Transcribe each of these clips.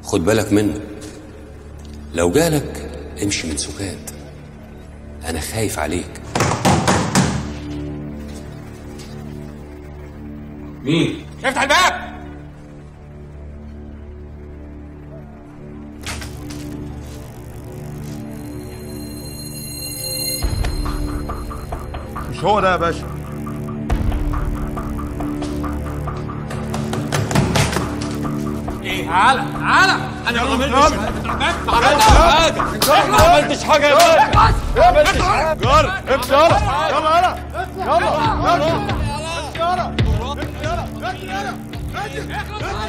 خد بالك منه لو جالك امشي من سكات انا خايف عليك مين؟ افتح الباب مش هو ده يا باشا ايه تعالى تعالى انا ما عملتش يلا. ما عملتش حاجه ما عملتش حاجه يا باشا ما عملتش حاجه جار امشي يلا يلا يلا يلا يلا امشي يلا امشي يلا امشي يلا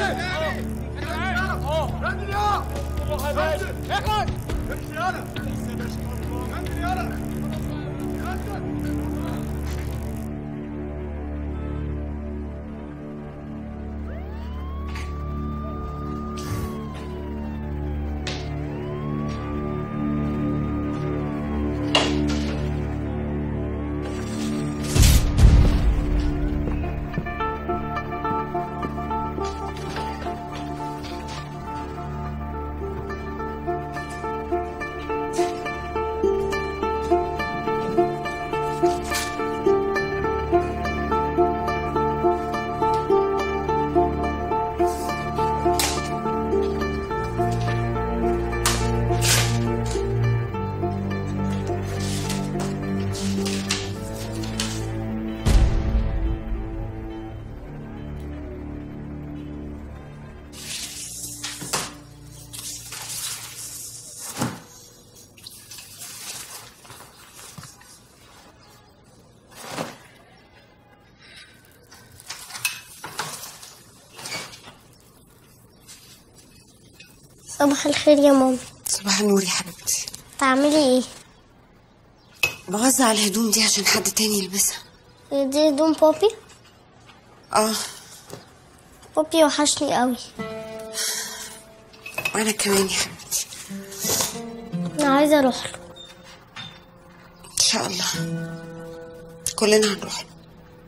صباح الخير يا ماما صباح النور يا حبيبتي تعملي ايه بوزع الهدوم دي عشان حد تاني يلبسها دي هدوم بوبي اه بوبي وحشني قوي وانا كمان يا حبيبتي انا عايزه اروح له ان شاء الله كلنا هنروح له.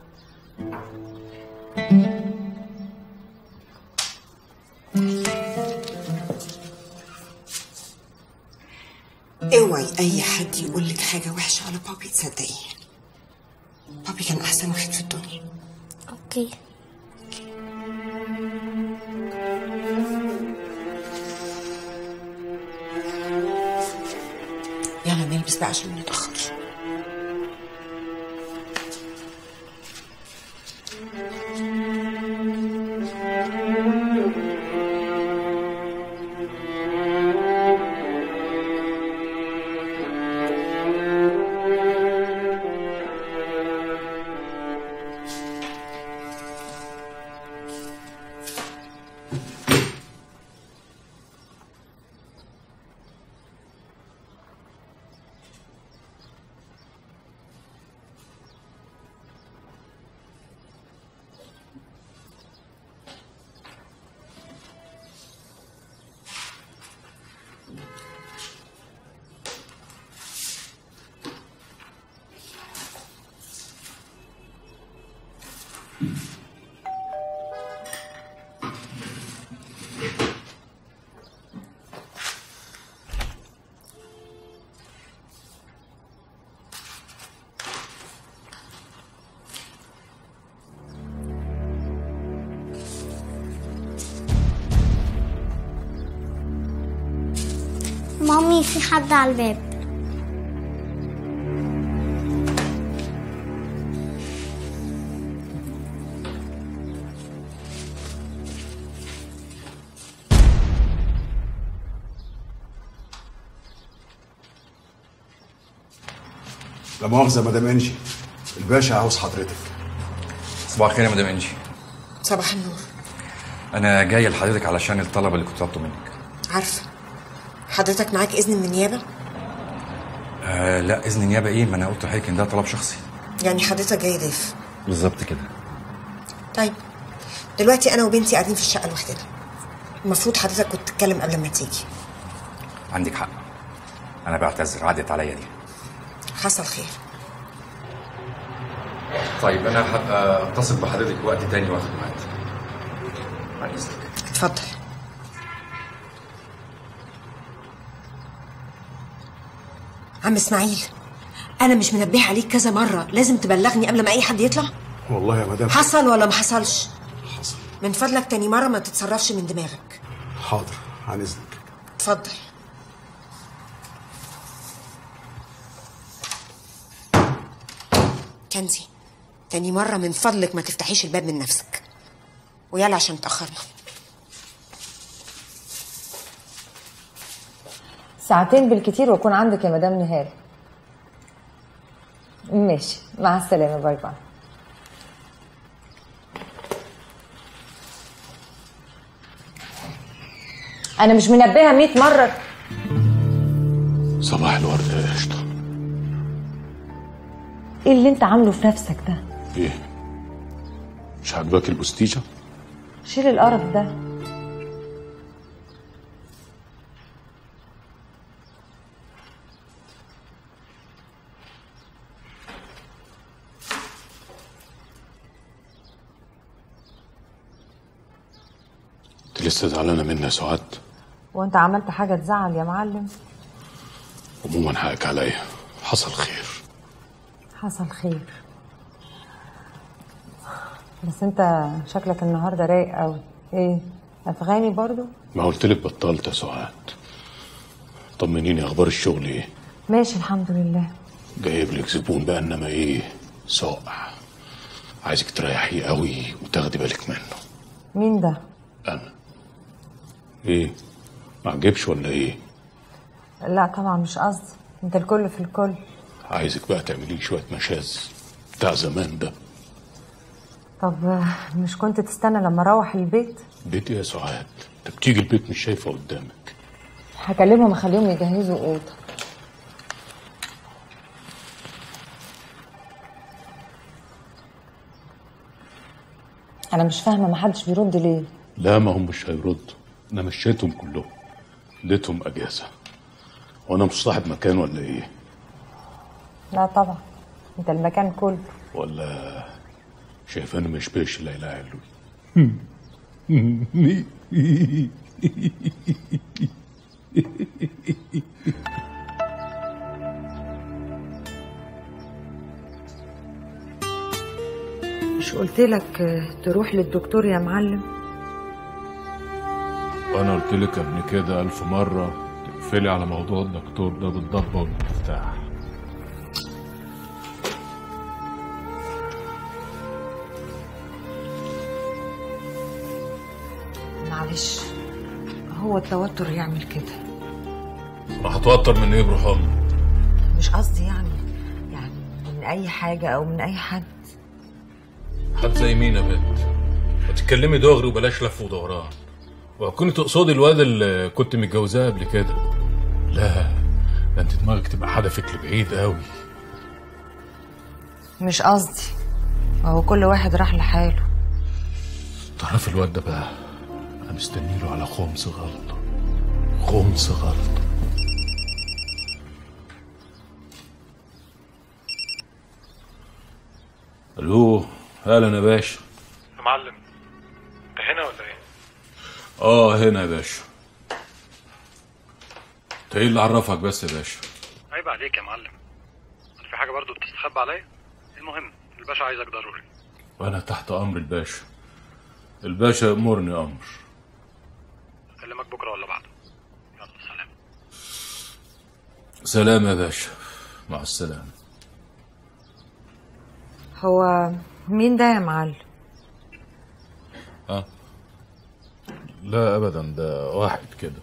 اوعي اي حد يقول لك حاجه وحشه على بابي تصدقيه بابي كان احسن واحد في الدنيا اوكي يلا نلبس بقى عشان ما نتاخرش مامي في حد على الباب لا مؤاخذة مدام انجي الباشا عاوز حضرتك صباح الخير يا مدام انجي صباح النور انا جاي لحضرتك علشان الطلب اللي كنت طلبته منك عارفه حضرتك معاك اذن من النيابه آه لا اذن نيابه ايه ما انا قلت لحضرتك ان ده طلب شخصي يعني حضرتك جاي ضيف بالظبط كده طيب دلوقتي انا وبنتي قاعدين في الشقه لوحدنا المفروض حضرتك كنت تتكلم قبل ما تيجي عندك حق انا بعتذر عدت عليا دي حصل خير طيب انا هبقى اتصل بحضرتك وقت تاني واخد ميعاد عن اذنك اتفضل عم اسماعيل انا مش منبهه عليك كذا مره لازم تبلغني قبل ما اي حد يطلع والله يا مدام حصل ولا ما حصلش حصل من فضلك تاني مره ما تتصرفش من دماغك حاضر عن اذنك اتفضل كنزي تاني مرة من فضلك ما تفتحيش الباب من نفسك ويلا عشان اتأخرنا ساعتين بالكتير واكون عندك يا مدام نهال ماشي مع السلامه باي باي انا مش منبهه 100 مره صباح الورد يا قشطة ايه اللي انت عامله في نفسك ده ايه مش عاجباك البوستيجة شيل القرف ده انت لسه زعلانة مني يا سعاد وانت عملت حاجه تزعل يا معلم عموما حقك عليا حصل خير حصل خير بس انت شكلك النهارده رايق قوي ايه افغاني برضو ما قلت لك بطلت يا سعاد طمنيني اخبار الشغل ايه ماشي الحمد لله جايب لك زبون بقى انما ايه صاقع عايزك تريحيه قوي وتاخدي بالك منه مين ده انا ايه ما عجبش ولا ايه لا طبعا مش قصدي انت الكل في الكل عايزك بقى تعملي شويه مشاذ بتاع زمان ده طب آه، مش كنت تستنى لما اروح البيت بيتي يا سعاد انت بتيجي البيت مش شايفه قدامك هكلمهم اخليهم يجهزوا اوضه انا مش فاهمه محدش بيرد ليه لا ما هم مش هيردوا انا مشيتهم كلهم اديتهم اجازه وانا مش صاحب مكان ولا ايه لا طبعا انت المكان كله ولا شايفاني مش بيش ليلى علوي مش قلت لك آه، تروح للدكتور يا معلم وانا قلت لك قبل كده الف مره تقفلي على موضوع الدكتور ده بالضبه والمفتاح معلش هو التوتر يعمل كده انا هتوتر من ايه بروح امي مش قصدي يعني يعني من اي حاجه او من اي حد حد زي مين يا بنت ما تتكلمي دغري وبلاش لف ودوران وكنت تقصدي الواد اللي كنت متجوزاه قبل كده لا ده انت دماغك تبقى حدفت لبعيد قوي مش قصدي هو كل واحد راح لحاله تعرف الواد ده بقى انا مستني له على خمس غلطه خمس غلطه الو اهلا يا باشا يا معلم انت هنا ولا ايه؟ اه هنا يا باشا انت ايه اللي عرفك بس يا باشا عيب عليك يا معلم انت في حاجه برضو بتستخبى عليا؟ المهم الباشا عايزك ضروري وانا تحت امر الباشا الباشا يامرني امر اكلمك بكره ولا بعده يلا سلام سلام يا باشا مع السلامه هو مين ده يا معلم ها لا ابدا ده واحد كده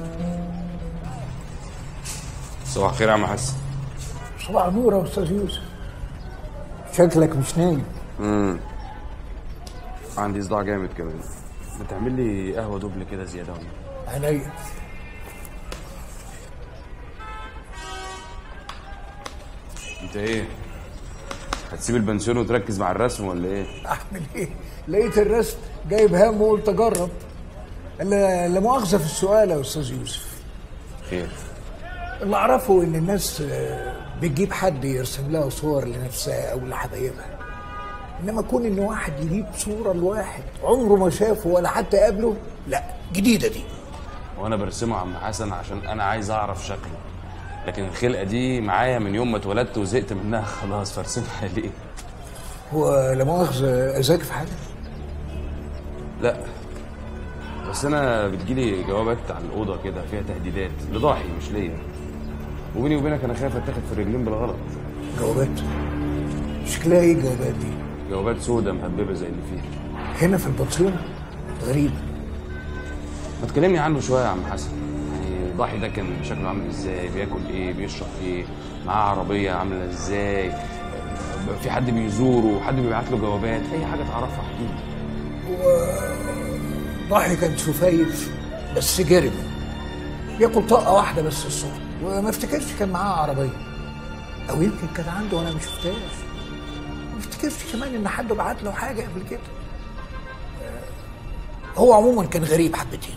صباح الخير يا عم حسن صباح النور يا استاذ يوسف شكلك مش نايم امم عندي صداع جامد كمان ما تعمل لي قهوه دبل كده زياده ولا عينيا انت ايه هتسيب البنسيون وتركز مع الرسم ولا ايه اعمل ايه لقيت الرسم جايب هم وقلت اجرب لا لا مؤاخذه في السؤال يا استاذ يوسف خير اللي اعرفه ان الناس آه، بتجيب حد يرسم لها صور لنفسها او لحبايبها انما كون ان واحد يجيب صوره لواحد عمره ما شافه ولا حتى قابله لا جديده دي وانا برسمه يا عم حسن عشان انا عايز اعرف شكله لكن الخلقه دي معايا من يوم ما اتولدت وزهقت منها خلاص فارسمها ليه هو لا مؤاخذه اذاك في حاجه لا بس انا بتجيلي جوابات على الاوضه كده فيها تهديدات لضاحي مش ليا وبيني وبينك انا خايف اتاخد في الرجلين بالغلط جوابات شكلها ايه الجوابات دي جوابات سودة مهببه زي اللي فيها هنا في البطيونه غريبه ما تكلمني عنه شويه يا عم حسن يعني ضاحي ده كان شكله عامل ازاي بياكل ايه بيشرب ايه معاه عربيه عامله ازاي في حد بيزوره حد بيبعت له جوابات اي حاجه تعرفها احكي ضاحي كان شفايف بس جرب ياكل طاقه واحده بس الصبح وما افتكرش كان معاه عربيه او يمكن كان عنده وانا ما شفتهاش ما افتكرش كمان ان حد بعت له حاجه قبل كده آه، هو عموما كان غريب حبتين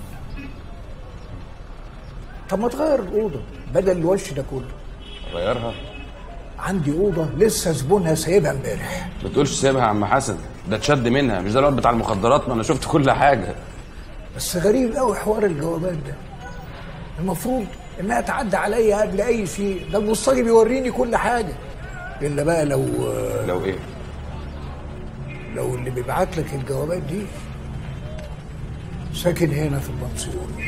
طب ما تغير الاوضه بدل الوش ده كله غيرها عندي اوضه لسه زبونها سايبها امبارح ما تقولش سيبها يا عم حسن ده اتشد منها مش ده الواد بتاع المخدرات ما انا شفت كل حاجه بس غريب قوي حوار الجوابات ده المفروض انها تعدي عليا قبل اي شيء ده البوسطجي بيوريني كل حاجه الا بقى لو لو ايه لو اللي بيبعت لك الجوابات دي ساكن هنا في البنسيون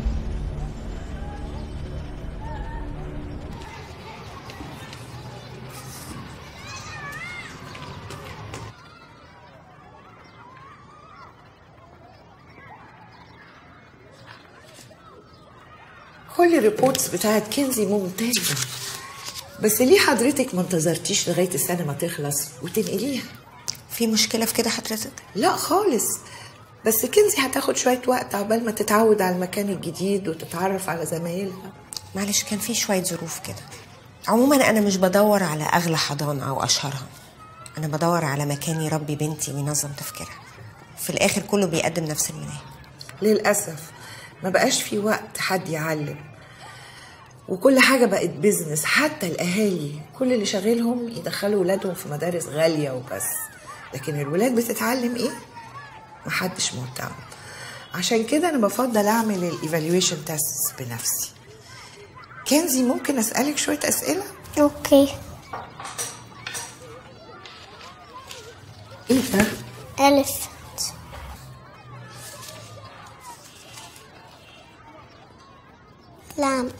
كل الريبورتس بتاعت كنزي ممتازة بس ليه حضرتك ما انتظرتيش لغاية السنة ما تخلص وتنقليها؟ في مشكلة في كده حضرتك؟ لا خالص بس كنزي هتاخد شوية وقت عقبال ما تتعود على المكان الجديد وتتعرف على زمايلها معلش كان في شوية ظروف كده عموما أنا مش بدور على أغلى حضانة أو أشهرها أنا بدور على مكان يربي بنتي وينظم تفكيرها في الآخر كله بيقدم نفس المناهج للأسف ما بقاش في وقت حد يعلم وكل حاجة بقت بيزنس حتى الأهالي كل اللي شاغلهم يدخلوا ولادهم في مدارس غالية وبس لكن الولاد بتتعلم إيه؟ محدش مهتم عشان كده أنا بفضل أعمل الإيفالويشن تيست بنفسي كنزي ممكن أسألك شوية أسئلة؟ اوكي إيه ده؟ ألف لام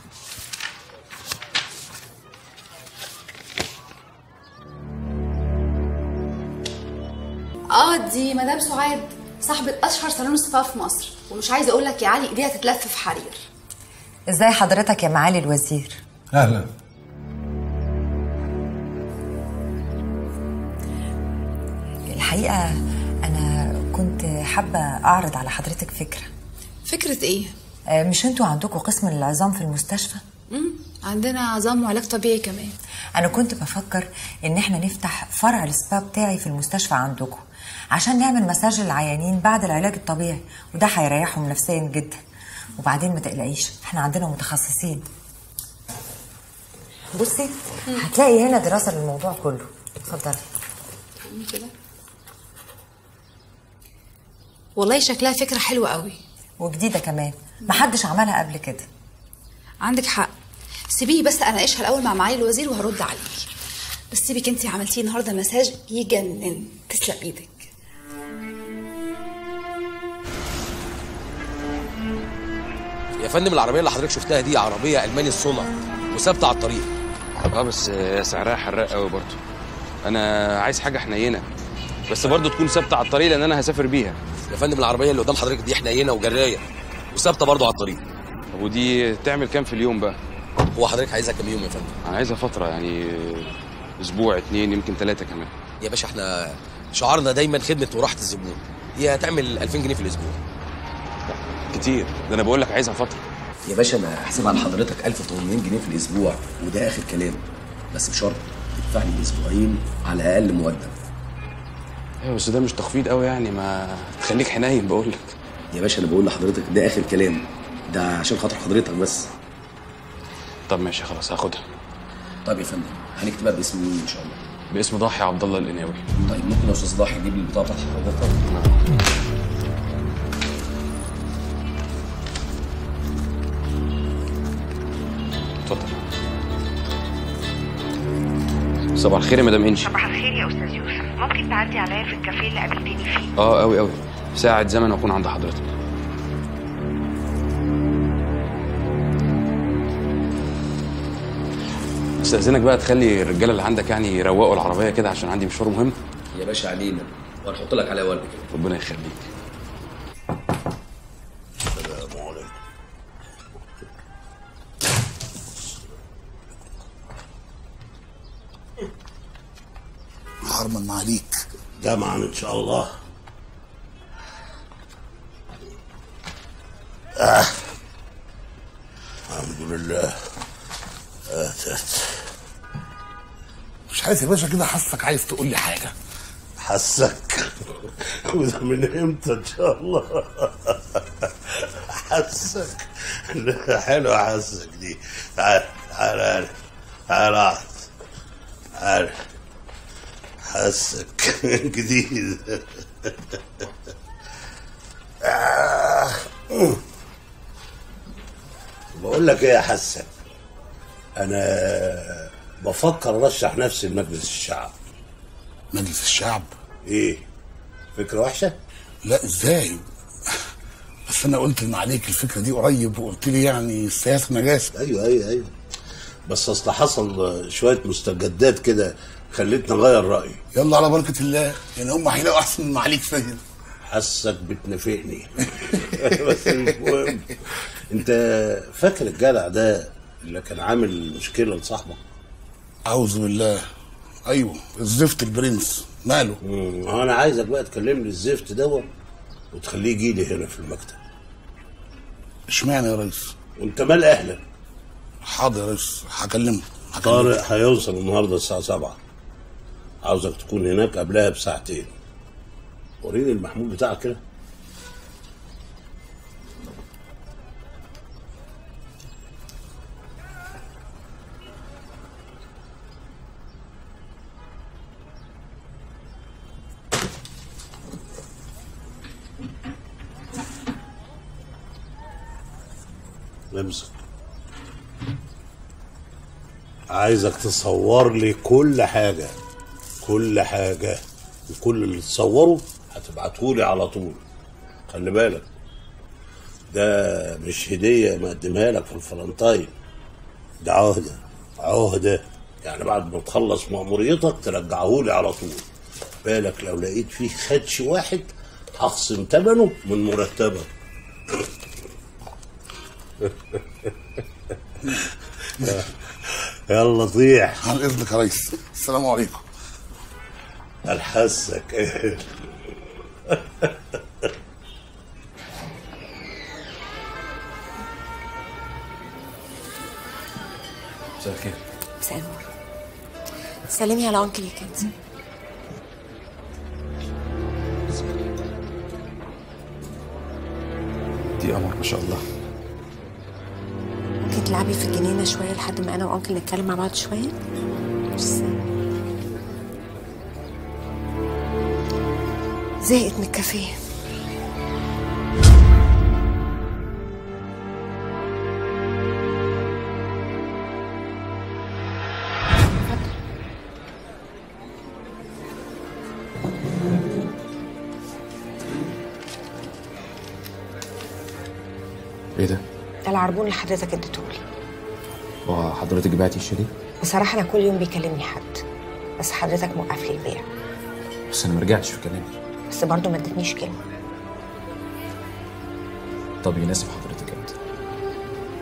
اه دي مدام سعاد صاحبة أشهر صالون سبا في مصر ومش عايزة أقول لك يا علي إيديها تتلف في حرير ازاي حضرتك يا معالي الوزير اهلا الحقيقه انا كنت حابه اعرض على حضرتك فكره فكرة إيه؟ آه، مش انتوا عندكم قسم العظام في المستشفى مم. عندنا عظام وعلاج طبيعي كمان انا كنت بفكر ان احنا نفتح فرع السبا بتاعي في المستشفى عندكم عشان نعمل مساج للعيانين بعد العلاج الطبيعي وده هيريحهم نفسيا جدا وبعدين ما تقلقيش احنا عندنا متخصصين بصي هتلاقي هنا دراسه للموضوع كله اتفضلي كده والله شكلها فكرة حلوة قوي وجديده كمان محدش عملها قبل كده عندك حق سيبيه بس اناقشها الاول مع معالي الوزير وهرد عليكي بس سيبك انت عملتيه النهارده مساج يجنن تسلم ايدك يا فندم العربيه اللي حضرتك شفتها دي عربيه الماني الصنع وثابته على الطريق اه بس سعرها حراق قوي برضه انا عايز حاجه حنينه بس برضه تكون ثابته على الطريق لان انا هسافر بيها يا فندم العربيه اللي قدام حضرتك دي حنينه وجرايه وثابته برضه على الطريق طب ودي تعمل كام في اليوم بقى هو حضرتك عايزها كام يوم يا فندم انا عايزها فتره يعني اسبوع اتنين يمكن ثلاثه كمان يا باشا احنا شعارنا دايما خدمه وراحه الزبون هي هتعمل 2000 جنيه في الاسبوع كتير ده انا بقول لك عايزها فتره يا باشا انا هحسبها لحضرتك 1800 جنيه في الاسبوع وده اخر كلام بس بشرط تدفع لي اسبوعين على الاقل مقدم ايوه بس ده مش تخفيض قوي يعني ما تخليك حنين بقول لك يا باشا انا بقول لحضرتك ده اخر كلام ده عشان خاطر حضرتك بس طب ماشي خلاص هاخدها طيب يا فندم هنكتبها باسم مين ان شاء الله باسم ضاحي عبد الله القناوي طيب ممكن يا استاذ ضاحي تجيب لي البطاقه بتاعت حضرتك اتفضل صباح الخير يا مدام انشي صباح الخير يا استاذ يوسف ممكن تعدي عليا في الكافيه اللي قابلتني فيه اه قوي قوي ساعة زمن واكون عند حضرتك استاذنك بقى تخلي الرجاله اللي عندك يعني يروقوا العربيه كده عشان عندي مشوار مهم يا باشا علينا وهنحط لك عليها ورد كده ربنا يخليك السلام عليكم حرما معاليك جمعا ان شاء الله آه. الحمد لله آتت مش عارف يا باشا كده حاسك عايز تقول لي حاجه حسك وده من امتى ان شاء الله حسك لا، حلوه حسك دي تعال تعال تعال تعال تعال حسك جديد آه. بقول لك ايه يا حسن انا بفكر ارشح نفسي لمجلس الشعب مجلس الشعب ايه فكره وحشه لا ازاي بس انا قلت ان عليك الفكره دي قريب وقلت لي يعني السياسه نجاسه ايوه ايوه ايوه بس اصل حصل شويه مستجدات كده خلتني اغير رايي يلا على بركه الله يعني هم هيلاقوا احسن من عليك فاهم حاسك بتنافقني بس مش مهم انت فاكر الجدع ده اللي كان عامل مشكله لصاحبك اعوذ بالله ايوه الزفت البرنس ماله مم، انا عايزك بقى تكلمني الزفت دوت وتخليه يجي لي هنا في المكتب اشمعنى يا ريس وانت مال اهلك حاضر يا ريس هكلمه طارق هيوصل النهارده الساعه 7 عاوزك تكون هناك قبلها بساعتين وريني المحمول بتاعك كده امسك عايزك تصور لي كل حاجة كل حاجة وكل اللي تصوره هتبعتهولي على طول خلي بالك ده مش هدية مقدمها لك في الفلنطاين ده عهدة عهدة يعني بعد ما تخلص مأموريتك ترجعهولي على طول بالك لو لقيت فيه خدش واحد هخصم ثمنه من مرتبك يلا طيح عن اذنك يا ريس السلام عليكم الحسك مساء الخير مساء النور سلمي على انكل يا كنزي دي قمر ما شاء الله ممكن تلعبي في الجنينه شويه لحد ما انا وانكل نتكلم مع بعض شويه ميرسي. زهقت من الكافيه ايه ده؟ ده العربون اللي حضرتك اديتهولي هو حضرتك بعتي الشريك؟ بصراحه انا كل يوم بيكلمني حد بس حضرتك موقف لي البيع بس انا ما رجعتش في كلامي بس برضه ما ادتنيش كلمه طب يناسب حضرتك امتى؟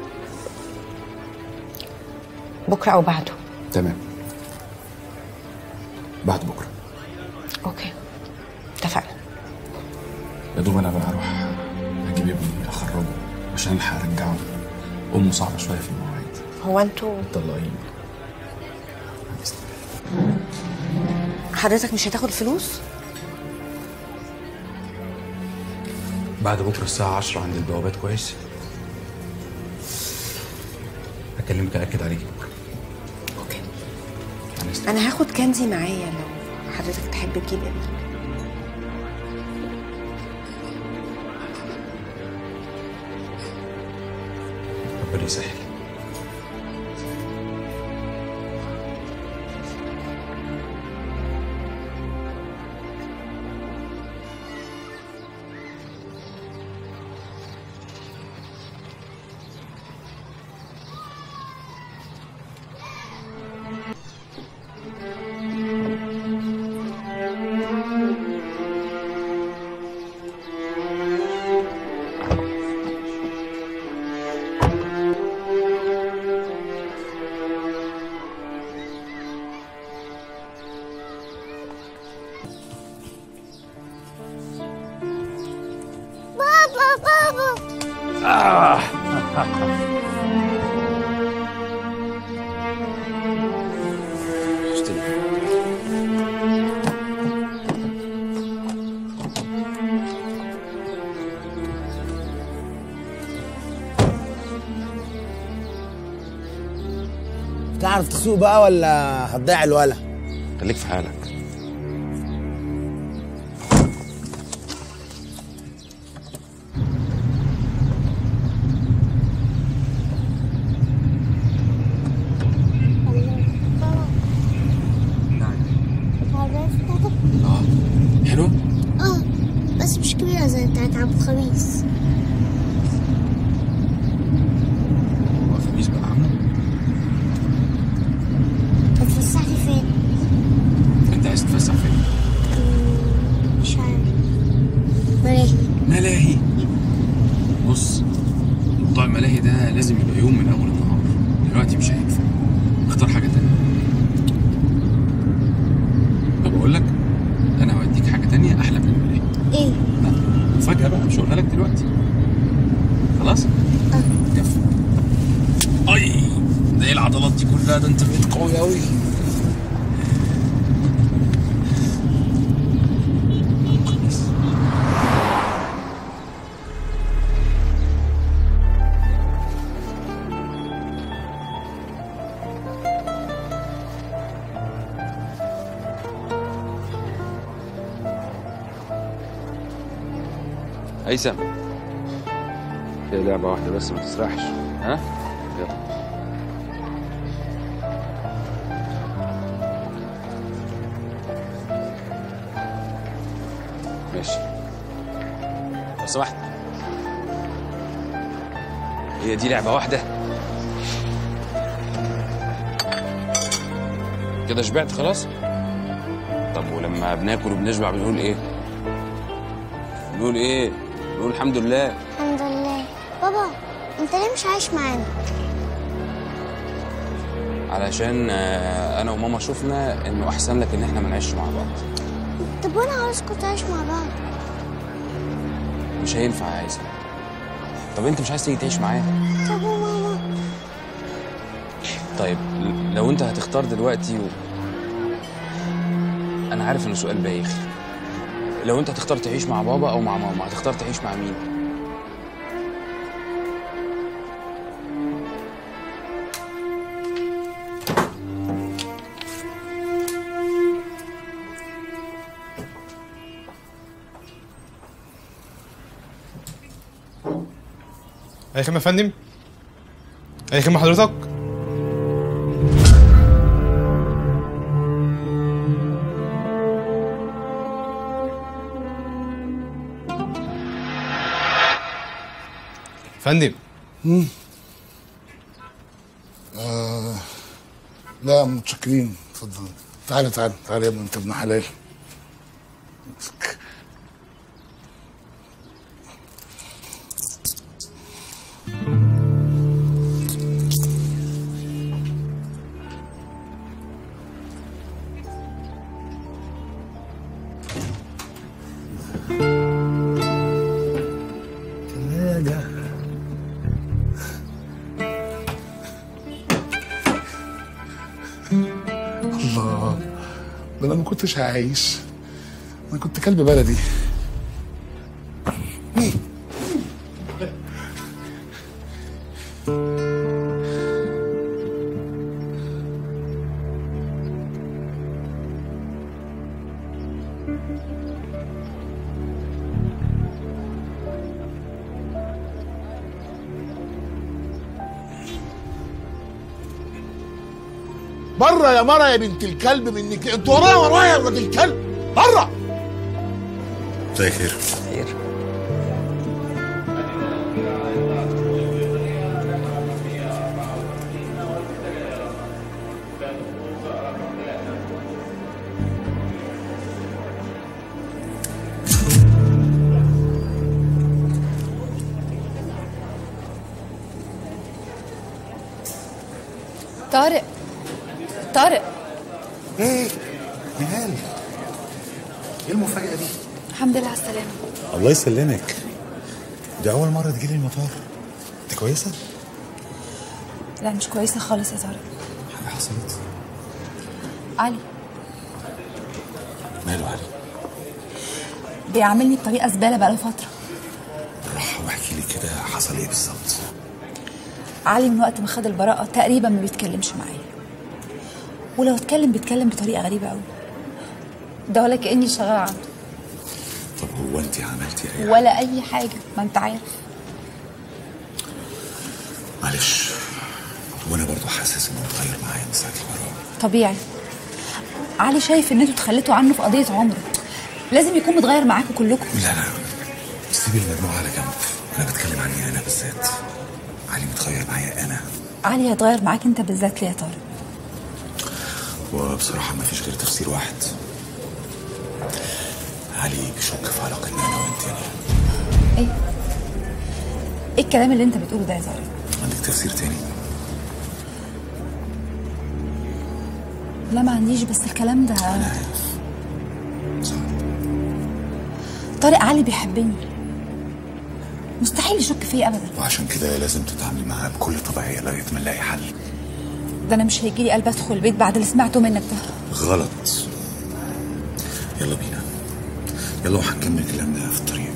بكره او بعده تمام بعد بكره اوكي اتفقنا يا دوب انا بقى اروح اجيب ابني اخرجه عشان الحق ارجعه امه صعبه شويه في المواعيد هو انتوا طلقين حضرتك مش هتاخد فلوس بعد بكره الساعه 10 عند البوابات كويس هكلمك اكد عليكي بكره اوكي أنا آسف. انا هاخد كنزي معايا لو حضرتك تحب تجيب ابنك ربنا يسهل بابا بابا آه. تعرف تسوق بقى ولا هتضيع الولا خليك في حالك حلو؟ اه بس مش كبيرة زي بتاعت عبد الخميس هو خميس بقى عمو اتفسحتي فين؟ انت عايز تتفسح فين؟ مش عارف ملاهي ملاهي بص موضوع الملاهي ده لازم يبقى يوم من اول النهار دلوقتي مش هيكفي اختار حاجه تانية طب اقول لك انا هوديك حاجه تانية احلى من الملاهي ايه؟ مفاجاه بقى مش هقولها لك دلوقتي خلاص اه كفو اي ده ايه العضلات دي كلها ده انت بقيت قوي قوي هيثم هي لعبة واحدة بس ما تسرحش ها؟ يلا ماشي لو سمحت هي دي لعبة واحدة كده شبعت خلاص؟ طب ولما بناكل وبنشبع بنقول ايه؟ بنقول ايه؟ بنقول الحمد لله الحمد لله بابا انت ليه مش عايش معانا؟ علشان آه، انا وماما شفنا انه احسن لك ان احنا ما نعيش مع بعض طب وانا عاوزكم تعيشوا مع بعض مش هينفع يا هيثم طب انت مش عايز تيجي تعيش معايا طب وماما طيب ل- لو انت هتختار دلوقتي و... انا عارف انه سؤال بايخ لو انت هتختار تعيش مع بابا او مع ماما هتختار تعيش مع مين اي خدمه يا فندم اي خدمه حضرتك فندم مم. آه لا متشكرين اتفضل تعالى تعالى تعالى يا ابني انت ابن حلال ده انا ما كنتش عايش انا كنت كلب بلدي بره يا مرة يا بنت الكلب منك انت ورايا ورايا يا ولد الكلب بره مساء الخير طارق طارق ايه نهال ايه المفاجأة دي؟ الحمد لله على السلامة الله يسلمك دي أول مرة تجيلي المطار أنت كويسة؟ لا مش كويسة خالص يا طارق حاجة حصلت؟ علي ماله علي؟ بيعاملني بطريقة زبالة بقاله فترة راح واحكي لي كده حصل إيه بالظبط؟ علي من وقت ما خد البراءة تقريبا ما بيتكلمش معايا ولو اتكلم بيتكلم بطريقة غريبة قوي ده ولا كأني شغالة عنده طب هو أنت عملتي إيه؟ ولا أي حاجة ما أنت عارف معلش وأنا برضو حاسس إنه اتغير معايا من ساعة البراءة طبيعي علي شايف إن انتوا اتخليتوا عنه في قضية عمره لازم يكون متغير معاكم كلكم لا لا سيبي المجموعة على جنب أنا بتكلم عني أنا بالذات علي متغير معايا أنا علي هيتغير معاك أنت بالذات ليه يا طارق وبصراحة ما فيش غير تفسير واحد علي بيشك في علاقتنا أنا وأنت أنا إيه إيه الكلام اللي أنت بتقوله ده يا طارق عندك تفسير تاني؟ لا ما عنديش بس الكلام ده طارق علي بيحبني مستحيل يشك فيا ابدا وعشان كده لازم تتعاملي معاه بكل طبيعية لغاية ما نلاقي حل ده انا مش هيجيلي قلب ادخل البيت بعد اللي سمعته منك ده غلط يلا بينا يلا وهنكمل كلامنا في الطريق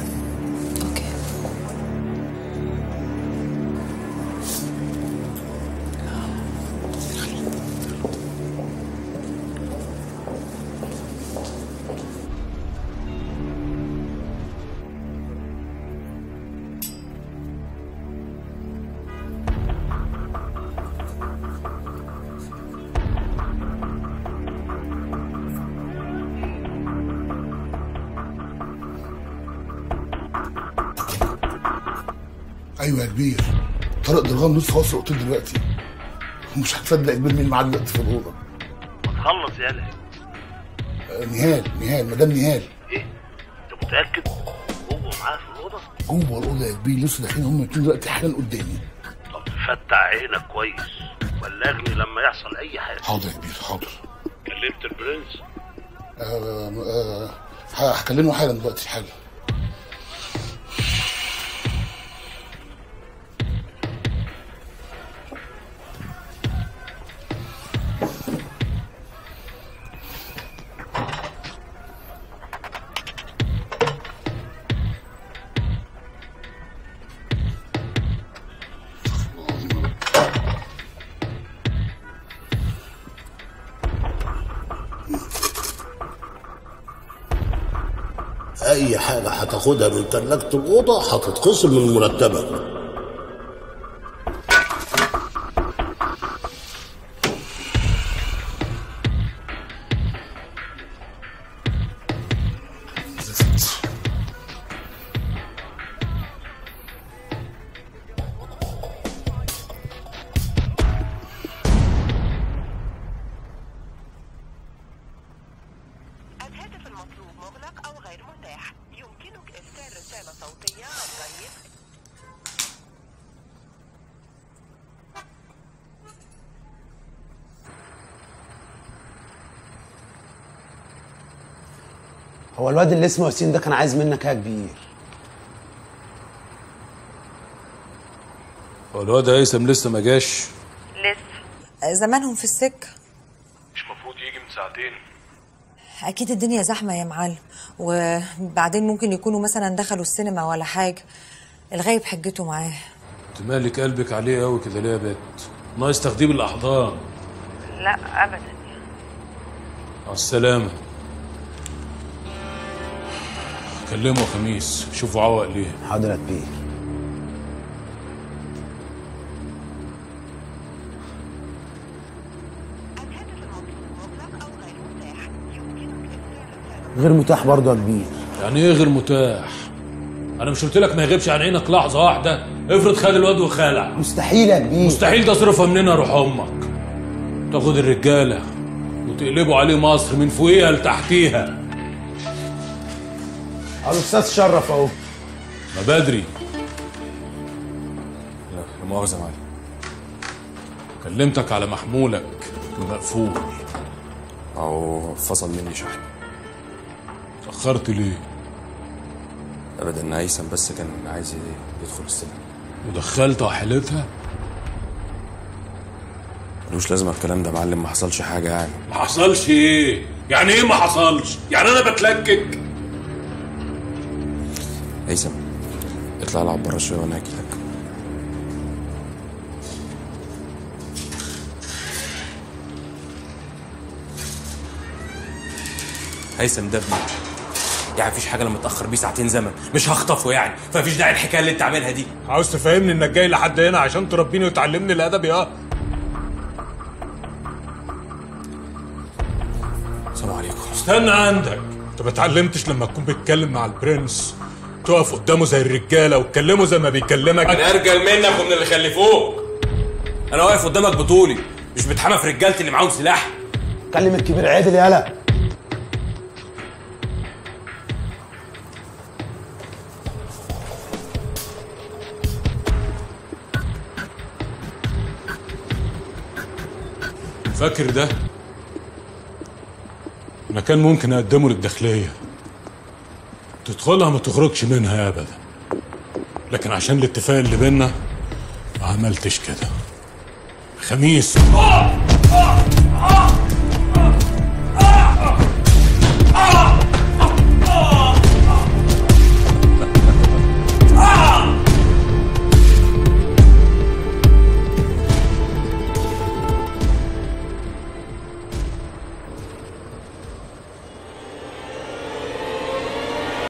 ايوه يا كبير طارق درغام لسه واصل الاوتيل دلوقتي ومش هتصدق كبير مين معاه دلوقتي في الاوضه خلص يالا آه، نهال نهال مدام نهال انت متاكد هو معاه في الاوضه جوه الاوضه يا كبير لسه داخلين هم الاثنين دلوقتي حالا قدامي طب فتح عينك كويس بلغني لما يحصل اي حاجه حاضر يا كبير حاضر كلمت البرنس آه آه ه- هكلمه حالا دلوقتي حالا اي حاجه هتاخدها من ثلاجه الاوضه هتتخصم من مرتبك الهاتف المطلوب مغلق أو غير متاح يمكنك إرسال رسالة صوتية عن طريق هو الواد اللي اسمه ياسين ده كان عايز منك ايه يا كبير هو الواد هيثم لسه ما جاش زمانهم في السكة مش المفروض يجي من ساعتين اكيد الدنيا زحمه يا معلم وبعدين ممكن يكونوا مثلا دخلوا السينما ولا حاجه الغايب حجته معاه انت مالك قلبك عليه قوي كده ليه يا بت ناقص تخديم الاحضان لا ابدا على السلامه كلمه خميس شوفوا عوق ليه حاضر يا كبير غير متاح برضه يا كبير يعني ايه غير متاح انا مش قلت لك ما يغيبش عن عينك لحظه واحده افرض خد الواد وخلع مستحيل يا كبير مستحيل تصرفها منين يا روح امك تاخد الرجاله وتقلبوا عليه مصر من فوقيها لتحتيها الاستاذ شرف اهو ما بدري لا لا مؤاخذه يا معلم كلمتك على محمولك مقفول او فصل مني شحن اتأخرت ليه؟ ابدا هيثم بس كان عايز يدخل السينما ودخلت وحلتها؟ ملوش لازمه الكلام ده يا معلم ما حصلش حاجه يعني ما حصلش ايه؟ يعني ايه ما حصلش؟ يعني انا بتلكك؟ هيثم اطلع العب بره شويه وانا هاجي لك هيثم ده ابني يعني مفيش حاجه لما اتاخر بيه ساعتين زمن مش هخطفه يعني فمفيش داعي الحكايه اللي انت عاملها دي عاوز تفهمني انك جاي لحد هنا عشان تربيني وتعلمني الادب يا السلام عليكم استنى عندك انت ما اتعلمتش لما تكون بتتكلم مع البرنس تقف قدامه زي الرجاله وتكلمه زي ما بيكلمك انا ارجل منك ومن اللي خلفوك انا واقف قدامك بطولي مش بتحمى في رجالتي اللي معاهم سلاح كلم الكبير عادل يالا فاكر ده انا كان ممكن اقدمه للداخليه تدخلها ما تخرجش منها ابدا لكن عشان الاتفاق اللي بينا ما عملتش كده خميس